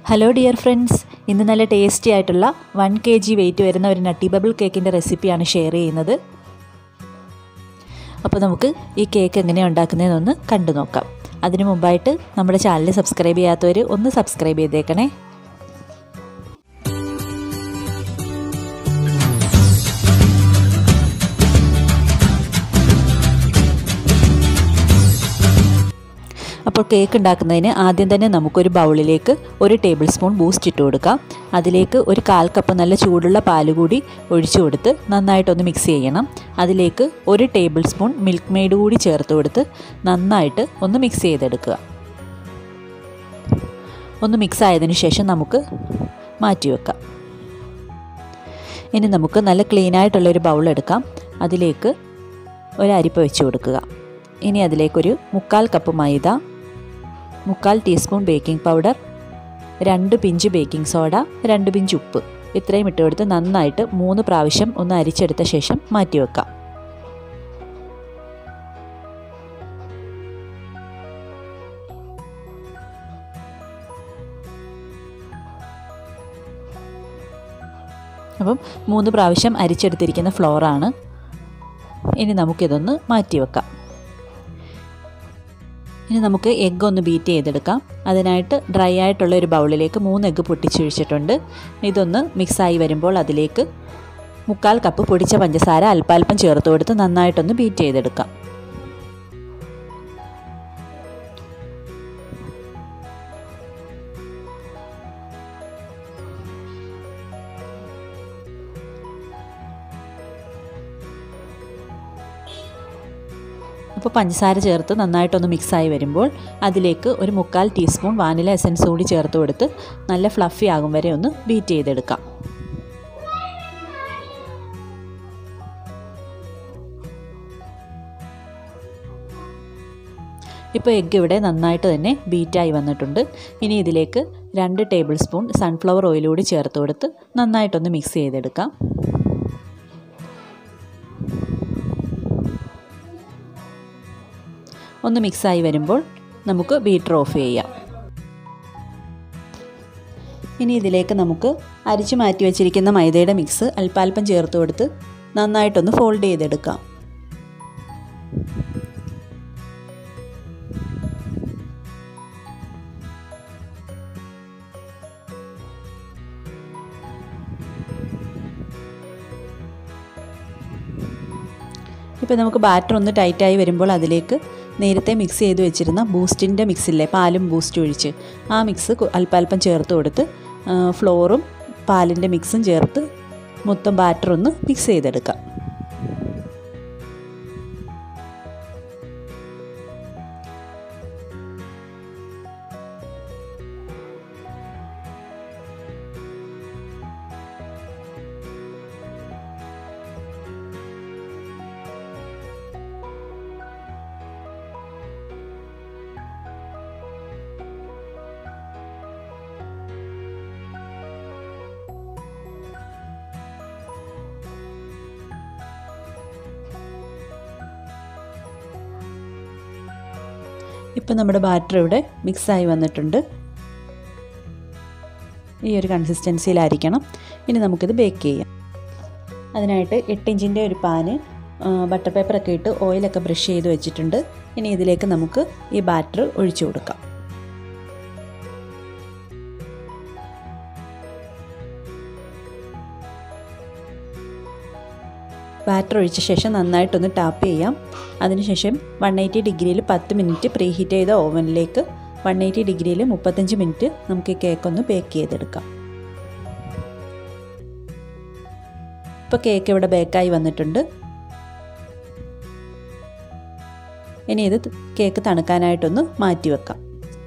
hello dear friends ഇന്ന് നല്ല tasty ആയിട്ടുള്ള വൺ കെ ജി വെയിറ്റ് വരുന്ന ഒരു നട്ടി ബബിൾ കേക്കിൻ്റെ റെസിപ്പിയാണ് ഷെയർ ചെയ്യുന്നത് അപ്പോൾ നമുക്ക് ഈ കേക്ക് എങ്ങനെയാണ് ഉണ്ടാക്കുന്നതെന്നൊന്ന് കണ്ടു നോക്കാം അതിനു മുമ്പായിട്ട് നമ്മുടെ ചാനൽ സബ്സ്ക്രൈബ് ചെയ്യാത്തവർ ഒന്ന് സബ്സ്ക്രൈബ് ചെയ്തേക്കണേ അപ്പോൾ കേക്ക് ഉണ്ടാക്കുന്നതിന് ആദ്യം തന്നെ നമുക്കൊരു ബൗളിലേക്ക് ഒരു ടേബിൾ സ്പൂൺ ബൂസ്റ്റ് ഇട്ട് കൊടുക്കാം അതിലേക്ക് ഒരു കാൽ കപ്പ് നല്ല ചൂടുള്ള പാൽ കൂടി ഒഴിച്ചു കൊടുത്ത് നന്നായിട്ടൊന്ന് മിക്സ് ചെയ്യണം അതിലേക്ക് ഒരു ടേബിൾ സ്പൂൺ മിൽക്ക് മെയ്ഡ് കൂടി ചേർത്ത് കൊടുത്ത് നന്നായിട്ട് ഒന്ന് മിക്സ് ചെയ്തെടുക്കുക ഒന്ന് മിക്സ് ആയതിനു ശേഷം നമുക്ക് മാറ്റി വെക്കാം ഇനി നമുക്ക് നല്ല ക്ലീനായിട്ടുള്ളൊരു ബൗൾ എടുക്കാം അതിലേക്ക് ഒരു അരിപ്പ വെച്ച് കൊടുക്കുക ഇനി അതിലേക്കൊരു മുക്കാൽ കപ്പ് മൈദ മുക്കാൽ ടീസ്പൂൺ ബേക്കിംഗ് പൗഡർ രണ്ട് പിഞ്ച് ബേക്കിംഗ് സോഡ രണ്ട് പിഞ്ച് ഉപ്പ് ഇത്രയും ഇട്ട് കൊടുത്ത് നന്നായിട്ട് മൂന്ന് പ്രാവശ്യം ഒന്ന് അരിച്ചെടുത്ത ശേഷം മാറ്റി വെക്കാം അപ്പം മൂന്ന് പ്രാവശ്യം അരിച്ചെടുത്തിരിക്കുന്ന ഫ്ലോറാണ് ഇനി നമുക്കിതൊന്ന് മാറ്റി വെക്കാം ഇനി നമുക്ക് എഗ്ഗ് ഒന്ന് ബീറ്റ് ചെയ്തെടുക്കാം അതിനായിട്ട് ഡ്രൈ ആയിട്ടുള്ള ഒരു ബൗളിലേക്ക് മൂന്ന് എഗ്ഗ് പൊട്ടിച്ചൊഴിച്ചിട്ടുണ്ട് ഇതൊന്ന് മിക്സായി വരുമ്പോൾ അതിലേക്ക് മുക്കാൽ കപ്പ് പൊടിച്ച പഞ്ചസാര അല്പാൽപ്പം ചേർത്ത് കൊടുത്ത് നന്നായിട്ടൊന്ന് ബീറ്റ് ചെയ്തെടുക്കാം അപ്പോൾ പഞ്ചസാര ചേർത്ത് നന്നായിട്ടൊന്ന് മിക്സായി വരുമ്പോൾ അതിലേക്ക് ഒരു മുക്കാൽ ടീസ്പൂൺ വാനില എസൻസ് കൂടി ചേർത്ത് കൊടുത്ത് നല്ല ഫ്ലഫി ആകും വരെ ഒന്ന് ബീറ്റ് ചെയ്തെടുക്കാം ഇപ്പോൾ എഗ്ഗ് ഇവിടെ നന്നായിട്ട് തന്നെ ബീറ്റായി വന്നിട്ടുണ്ട് ഇനി ഇതിലേക്ക് രണ്ട് ടേബിൾ സ്പൂൺ സൺഫ്ലവർ ഓയിൽ കൂടി ചേർത്ത് കൊടുത്ത് നന്നായിട്ടൊന്ന് മിക്സ് ചെയ്തെടുക്കാം ഒന്ന് മിക്സായി വരുമ്പോൾ നമുക്ക് ബീറ്റർ ഓഫ് ചെയ്യാം ഇനി ഇതിലേക്ക് നമുക്ക് അരിച്ചു മാറ്റി വെച്ചിരിക്കുന്ന മൈദയുടെ മിക്സ് അല്പാൽപ്പം ചേർത്ത് കൊടുത്ത് നന്നായിട്ടൊന്ന് ഫോൾഡ് ചെയ്തെടുക്കാം ഇപ്പോൾ നമുക്ക് ബാറ്റർ ഒന്ന് ടൈറ്റായി വരുമ്പോൾ അതിലേക്ക് നേരത്തെ മിക്സ് ചെയ്ത് വെച്ചിരുന്ന ബൂസ്റ്റിൻ്റെ മിക്സില്ലേ പാലും ബൂസ്റ്റും ഒഴിച്ച് ആ മിക്സ് അല്പാൽപ്പം ചേർത്ത് കൊടുത്ത് ഫ്ലോറും പാലിൻ്റെ മിക്സും ചേർത്ത് മൊത്തം ബാറ്റർ ഒന്ന് മിക്സ് ചെയ്തെടുക്കാം ഇപ്പം നമ്മുടെ ബാറ്റർ ഇവിടെ മിക്സായി വന്നിട്ടുണ്ട് ഈ ഒരു കൺസിസ്റ്റൻസിയിലായിരിക്കണം ഇനി നമുക്കിത് ബേക്ക് ചെയ്യാം അതിനായിട്ട് എട്ട് ഇഞ്ചിൻ്റെ ഒരു പാന് ബട്ടർ പേപ്പറൊക്കെ ഇട്ട് ഓയിലൊക്കെ ബ്രഷ് ചെയ്ത് വെച്ചിട്ടുണ്ട് ഇനി ഇതിലേക്ക് നമുക്ക് ഈ ബാറ്റർ ഒഴിച്ചു കൊടുക്കാം ബാറ്റർ ഒഴിച്ച ശേഷം നന്നായിട്ടൊന്ന് ടാപ്പ് ചെയ്യാം അതിനുശേഷം വൺ എയ്റ്റി ഡിഗ്രിയിൽ പത്ത് മിനിറ്റ് പ്രീ ഹീറ്റ് ചെയ്ത ഓവനിലേക്ക് വൺ എയ്റ്റി ഡിഗ്രിയിൽ മുപ്പത്തഞ്ച് മിനിറ്റ് നമുക്ക് ഈ കേക്ക് ഒന്ന് ബേക്ക് ചെയ്തെടുക്കാം ഇപ്പോൾ കേക്ക് ഇവിടെ ബേക്കായി വന്നിട്ടുണ്ട് ഇനി ഇത് കേക്ക് തണുക്കാനായിട്ടൊന്ന് മാറ്റി വെക്കാം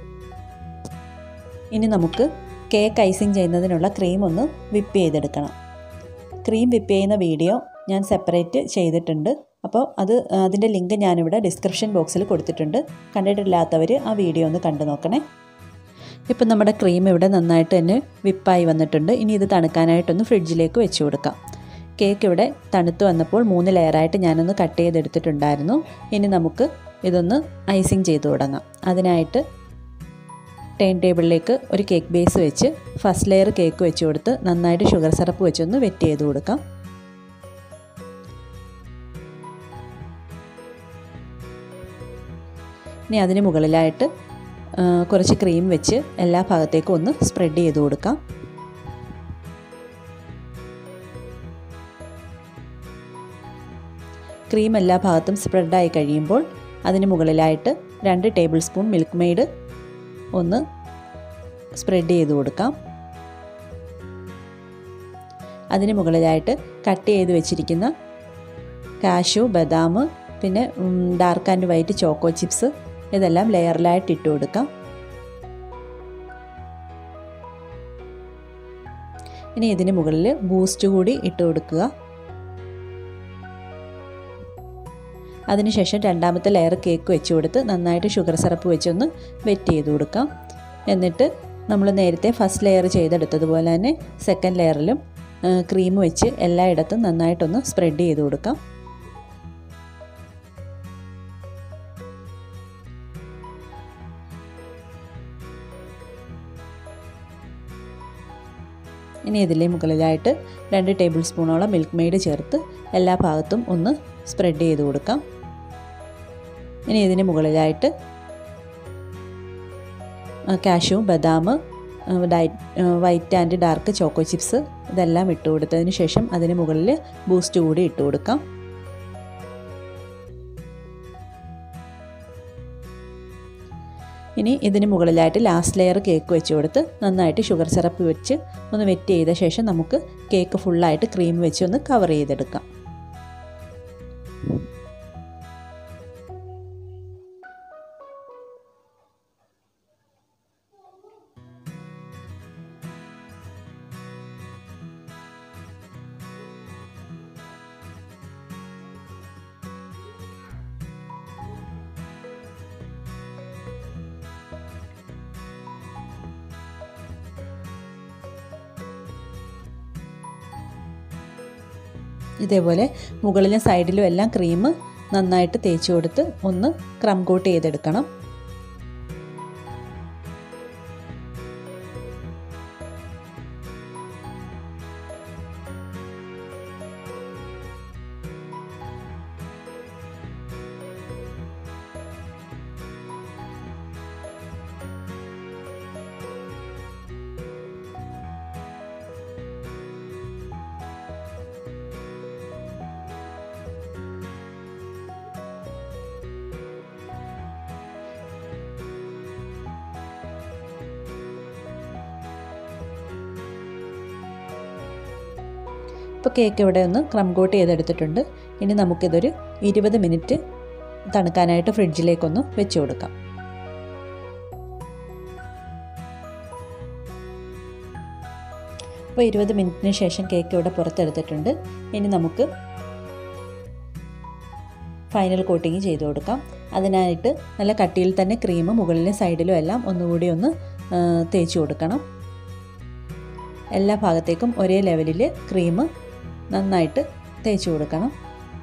ഇനി നമുക്ക് കേക്ക് ഐസിങ് ചെയ്യുന്നതിനുള്ള ക്രീം ഒന്ന് വിപ്പ് ചെയ്തെടുക്കണം ക്രീം വിപ്പ് ചെയ്യുന്ന വീഡിയോ ഞാൻ സെപ്പറേറ്റ് ചെയ്തിട്ടുണ്ട് അപ്പോൾ അത് അതിൻ്റെ ലിങ്ക് ഞാനിവിടെ ഡിസ്ക്രിപ്ഷൻ ബോക്സിൽ കൊടുത്തിട്ടുണ്ട് കണ്ടിട്ടില്ലാത്തവർ ആ വീഡിയോ ഒന്ന് കണ്ടു നോക്കണേ ഇപ്പം നമ്മുടെ ക്രീം ഇവിടെ നന്നായിട്ട് തന്നെ വിപ്പായി വന്നിട്ടുണ്ട് ഇനി ഇത് തണുക്കാനായിട്ടൊന്ന് ഫ്രിഡ്ജിലേക്ക് വെച്ച് കൊടുക്കാം കേക്ക് ഇവിടെ തണുത്ത് വന്നപ്പോൾ മൂന്ന് ലെയറായിട്ട് ഞാനൊന്ന് കട്ട് ചെയ്തെടുത്തിട്ടുണ്ടായിരുന്നു ഇനി നമുക്ക് ഇതൊന്ന് ഐസിങ് ചെയ്ത് തുടങ്ങാം അതിനായിട്ട് ടേൺ ടേബിളിലേക്ക് ഒരു കേക്ക് ബേസ് വെച്ച് ഫസ്റ്റ് ലെയർ കേക്ക് വെച്ച് കൊടുത്ത് നന്നായിട്ട് ഷുഗർ സിറപ്പ് വെച്ചൊന്ന് വെറ്റ് ചെയ്ത് കൊടുക്കാം ഇനി അതിന് മുകളിലായിട്ട് കുറച്ച് ക്രീം വെച്ച് എല്ലാ ഭാഗത്തേക്കും ഒന്ന് സ്പ്രെഡ് ചെയ്ത് കൊടുക്കാം ക്രീം എല്ലാ ഭാഗത്തും സ്പ്രെഡായി കഴിയുമ്പോൾ അതിന് മുകളിലായിട്ട് രണ്ട് ടേബിൾ സ്പൂൺ മിൽക്ക് മെയ്ഡ് ഒന്ന് സ്പ്രെഡ് ചെയ്ത് കൊടുക്കാം അതിന് മുകളിലായിട്ട് കട്ട് ചെയ്ത് വെച്ചിരിക്കുന്ന കാഷു ബദാം പിന്നെ dark and white choco chips ഇതെല്ലാം ലെയറിലായിട്ട് ഇട്ട് കൊടുക്കാം ഇനി ഇതിന് മുകളിൽ ബൂസ്റ്റ് കൂടി ഇട്ട് കൊടുക്കുക അതിനുശേഷം രണ്ടാമത്തെ ലെയർ കേക്ക് വെച്ച് കൊടുത്ത് നന്നായിട്ട് ഷുഗർ സിറപ്പ് വെച്ചൊന്ന് വെറ്റ് ചെയ്ത് കൊടുക്കാം എന്നിട്ട് നമ്മൾ നേരത്തെ ഫസ്റ്റ് ലെയർ ചെയ്തെടുത്തതുപോലെ തന്നെ സെക്കൻഡ് ലെയറിലും ക്രീം വെച്ച് എല്ലായിടത്തും നന്നായിട്ടൊന്ന് സ്പ്രെഡ് ചെയ്ത് കൊടുക്കാം ഇനി ഇതിലെ മുകളിലായിട്ട് രണ്ട് ടേബിൾ സ്പൂണോളം മിൽക്ക് മെയ്ഡ് ചേർത്ത് എല്ലാ ഭാഗത്തും ഒന്ന് സ്പ്രെഡ് ചെയ്ത് കൊടുക്കാം ഇനി ഇതിന് മുകളിലായിട്ട് കാഷ്യൂ ബദാം white and dark choco chips ഇതെല്ലാം ഇട്ട് കൊടുത്തതിന് ശേഷം അതിന് മുകളിൽ ബൂസ്റ്റ് കൂടി ഇട്ട് കൊടുക്കാം ഇനി ഇതിന് മുകളിലായിട്ട് ലാസ്റ്റ് ലെയർ കേക്ക് വെച്ച് കൊടുത്ത് നന്നായിട്ട് ഷുഗർ സിറപ്പ് വെച്ച് ഒന്ന് വെറ്റ് ചെയ്ത ശേഷം നമുക്ക് കേക്ക് ഫുള്ളായിട്ട് ക്രീം വെച്ച് ഒന്ന് കവർ ചെയ്തെടുക്കാം ഇതേപോലെ മുകളിലും സൈഡിലും എല്ലാം ക്രീം നന്നായിട്ട് തേച്ച് കൊടുത്ത് ഒന്ന് ക്രം കോട്ട് ചെയ്തെടുക്കണം ഇപ്പോൾ കേക്ക് ഇവിടെ ഒന്ന് ക്രം കോട്ട് ചെയ്തെടുത്തിട്ടുണ്ട് ഇനി നമുക്കിതൊരു ഇരുപത് മിനിറ്റ് തണുക്കാനായിട്ട് ഫ്രിഡ്ജിലേക്കൊന്ന് വെച്ച് കൊടുക്കാം അപ്പോൾ ഇരുപത് മിനിറ്റിന് ശേഷം കേക്ക് ഇവിടെ പുറത്തെടുത്തിട്ടുണ്ട് ഇനി നമുക്ക് ഫൈനൽ കോട്ടിങ് ചെയ്ത് കൊടുക്കാം അതിനായിട്ട് നല്ല കട്ടിയിൽ തന്നെ ക്രീം മുകളിലും സൈഡിലും എല്ലാം ഒന്നുകൂടി ഒന്ന് തേച്ച് കൊടുക്കണം എല്ലാ ഭാഗത്തേക്കും ഒരേ ലെവലിൽ ക്രീം നന്നായിട്ട് തേച്ച് കൊടുക്കണം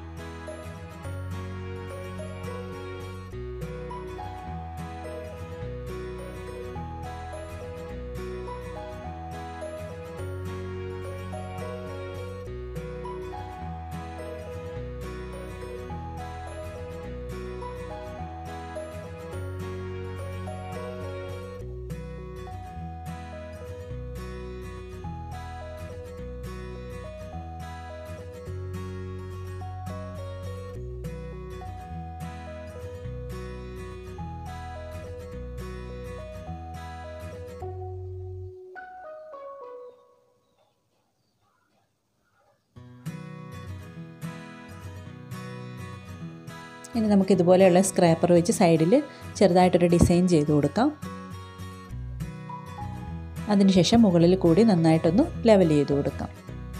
ഇനി നമുക്ക് ഇതുപോലെയുള്ള സ്ക്രാപ്പർ വെച്ച് സൈഡിൽ ചെറുതായിട്ടൊരു ഡിസൈൻ ചെയ്ത് കൊടുക്കാം അതിനുശേഷം മുകളിൽ കൂടി നന്നായിട്ടൊന്ന് ലെവൽ ചെയ്ത് കൊടുക്കാം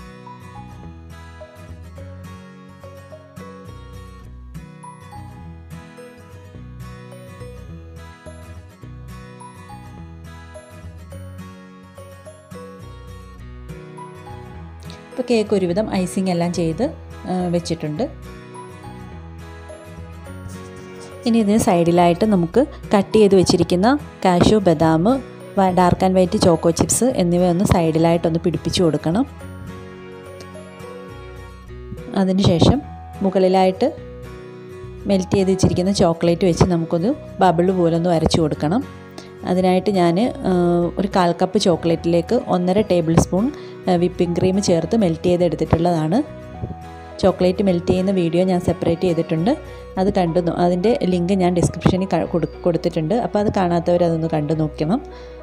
ഇപ്പോൾ കേക്ക് ഒരുവിധം ഐസിങ് എല്ലാം ചെയ്ത് വെച്ചിട്ടുണ്ട് ഇനി ഇതിന് സൈഡിലായിട്ട് നമുക്ക് കട്ട് ചെയ്ത് വെച്ചിരിക്കുന്ന കാഷ്യൂ ബദാം dark and white choco chips എന്നിവ ഒന്ന് സൈഡിലായിട്ടൊന്ന് പിടിപ്പിച്ചു കൊടുക്കണം അതിനുശേഷം മുകളിലായിട്ട് മെൽറ്റ് ചെയ്ത് വെച്ചിരിക്കുന്ന ചോക്ലേറ്റ് വെച്ച് നമുക്കൊന്ന് ബബിൾ പോലെ ഒന്ന് വരച്ചു കൊടുക്കണം അതിനായിട്ട് ഞാൻ ഒരു കാൽ കപ്പ് ചോക്ലേറ്റിലേക്ക് ഒന്നര ടേബിൾ സ്പൂൺ വിപ്പിംഗ് ക്രീം ചേർത്ത് മെൽറ്റ് ചെയ്തെടുത്തിട്ടുള്ളതാണ് ചോക്ലേറ്റ് മെൽറ്റ് ചെയ്യുന്ന വീഡിയോ ഞാൻ സെപ്പറേറ്റ് ചെയ്തിട്ടുണ്ട് അത് കണ്ടു അതിൻ്റെ ലിങ്ക് ഞാൻ ഡിസ്ക്രിപ്ഷനിൽ കൊടുത്തിട്ടുണ്ട് അപ്പോൾ അത് കാണാത്തവർ അതൊന്ന് കണ്ടു നോക്കണം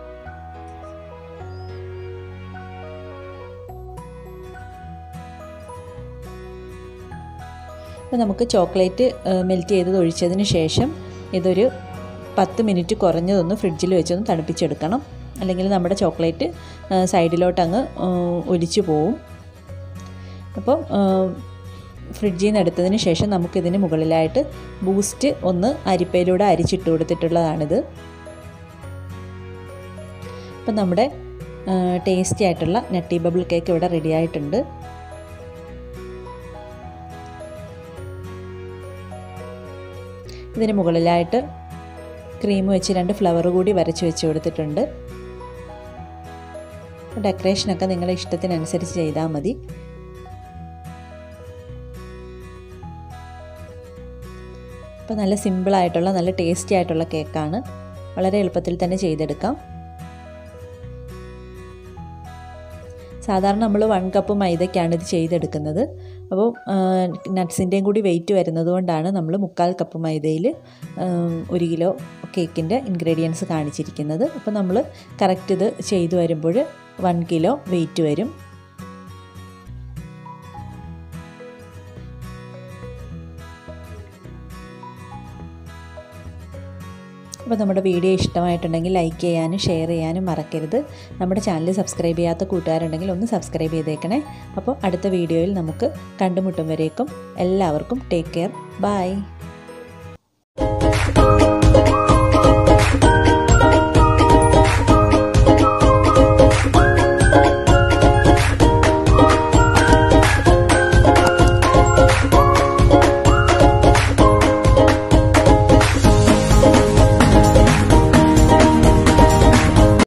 അപ്പോൾ നമുക്ക് ചോക്ലേറ്റ് മെൽറ്റ് ചെയ്തത് ഒഴിച്ചതിന് ശേഷം ഇതൊരു പത്ത് മിനിറ്റ് കുറഞ്ഞതൊന്ന് ഫ്രിഡ്ജിൽ വെച്ചൊന്ന് തണുപ്പിച്ചെടുക്കണം അല്ലെങ്കിൽ നമ്മുടെ ചോക്ലേറ്റ് സൈഡിലോട്ട് അങ്ങ് ഒലിച്ചു പോവും അപ്പോൾ ഫ്രിഡ്ജിൽ നിന്ന് എടുത്തതിന് ശേഷം നമുക്കിതിന് മുകളിലായിട്ട് ബൂസ്റ്റ് ഒന്ന് അരിപ്പയിലൂടെ അരിച്ചിട്ട് കൊടുത്തിട്ടുള്ളതാണിത് അപ്പം നമ്മുടെ ടേസ്റ്റി ആയിട്ടുള്ള നട്ടി ബബിൾ കേക്ക് ഇവിടെ റെഡി ആയിട്ടുണ്ട് ഇതിന് മുകളിലായിട്ട് ക്രീം വെച്ച് രണ്ട് ഫ്ലവർ കൂടി വരച്ച് വെച്ച് കൊടുത്തിട്ടുണ്ട് ഡെക്കറേഷനൊക്കെ നിങ്ങളുടെ ഇഷ്ടത്തിനനുസരിച്ച് ചെയ്താൽ മതി അപ്പോൾ നല്ല സിമ്പിളായിട്ടുള്ള നല്ല ടേസ്റ്റി ആയിട്ടുള്ള കേക്കാണ് വളരെ എളുപ്പത്തിൽ തന്നെ ചെയ്തെടുക്കാം സാധാരണ നമ്മൾ വൺ കപ്പ് മൈദയ്ക്കാണ് ഇത് ചെയ്തെടുക്കുന്നത് അപ്പോൾ നട്ട്സിൻ്റെയും കൂടി വെയിറ്റ് വരുന്നത് കൊണ്ടാണ് നമ്മൾ മുക്കാൽ കപ്പ് മൈദയിൽ ഒരു കിലോ കേക്കിൻ്റെ ഇൻഗ്രീഡിയൻസ് കാണിച്ചിരിക്കുന്നത് അപ്പോൾ നമ്മൾ കറക്റ്റ് ഇത് ചെയ്തു വരുമ്പോൾ വൺ കിലോ വെയിറ്റ് വരും അപ്പോൾ നമ്മുടെ വീഡിയോ ഇഷ്ടമായിട്ടുണ്ടെങ്കിൽ ലൈക്ക് ചെയ്യാനും ഷെയർ ചെയ്യാനും മറക്കരുത് നമ്മുടെ ചാനൽ സബ്സ്ക്രൈബ് ചെയ്യാത്ത കൂട്ടുകാരുണ്ടെങ്കിൽ ഒന്ന് സബ്സ്ക്രൈബ് ചെയ്തേക്കണേ അപ്പോൾ അടുത്ത വീഡിയോയിൽ നമുക്ക് കണ്ടുമുട്ടും വരേക്കും എല്ലാവർക്കും ടേക്ക് കെയർ ബൈ